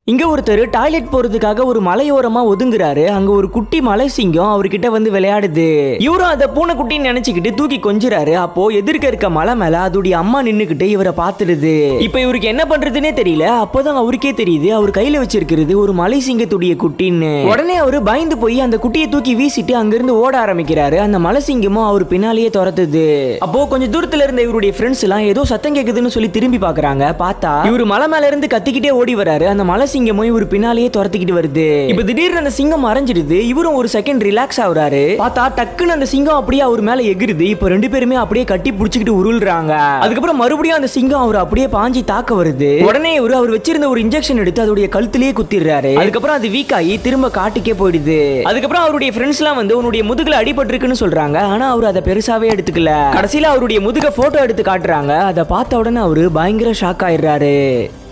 இங்க ஒருத்தர் டாய்லெட் போறதுக்காக ஒரு மலையோரமா ஒதுங்குறாரு அங்க ஒரு குட்டி மலை சிங்கம் அவர்கிட்ட வந்து விளையாடுது இவரும் அதை பூனைக்குட்டின்னு நினைச்சுக்கிட்டு தூக்கி கொஞ்சுறாரு அப்போ எதிர்க்க இருக்க மலை மேல அதோடைய அம்மா நின்னுக்கிட்டு இவரை பார்த்துடுது இப்ப இவருக்கு என்ன பண்றதுனே தெரியல அப்போதான் அவருக்கே தெரியுது அவர் கையில வச்சிருக்கிறது ஒரு மலை சிங்கத்துடைய குட்டின்னு உடனே அவரு பயந்து போய் அந்த குட்டியை தூக்கி வீசிட்டு அங்கிருந்து ஓட ஆரம்பிக்கிறாரு அந்த மலை சிங்கமும் அவர் பின்னாலேயே துரத்துது அப்போ கொஞ்சம் தூரத்துல இருந்த இவருடைய ஃப்ரெண்ட்ஸ் எல்லாம் ஏதோ சத்தம் கேக்குதுன்னு சொல்லி திரும்பி பாக்குறாங்க பார்த்தா இவர் மலை மேல இருந்து கத்திக்கிட்டே ஓடி வராரு அந்த மலை சிங்கமும் இவர் பின்னாலேயே துரத்திக்கிட்டு வருது இப்ப திடீர்னு அந்த சிங்கம் மறைஞ்சிடுது இவரும் ஒரு செகண்ட் ரிலாக்ஸ் ஆகுறாரு பார்த்தா டக்குன்னு அந்த சிங்கம் அப்படியே அவர் மேல எகிருது இப்ப ரெண்டு பேருமே அப்படியே கட்டி புடிச்சுக்கிட்டு உருள்றாங்க அதுக்கப்புறம் மறுபடியும் அந்த சிங்கம் அவர் அப்படியே பாஞ்சி தாக்க வருது உடனே இவரு அவர் வச்சிருந்த ஒரு இன்ஜெக்ஷன் எடுத்து அதோடைய கழுத்திலேயே குத்திடுறாரு அதுக்கப்புறம் அது வீக் ஆகி திரும்ப காட்டுக்கே போயிடுது அதுக்கப்புறம் அவருடைய ஃப்ரெண்ட்ஸ் எல்லாம் வந்து உன்னுடைய முதுகுல அடிபட்டிருக்குன்னு சொல்றாங்க ஆனா அவர் அதை பெருசாவே எடுத்துக்கல கடைசியில அவருடைய முதுக போட்டோ எடுத்து காட்டுறாங்க அதை பார்த்த உடனே அவரு பயங்கர ஷாக் ஆயிடுறாரு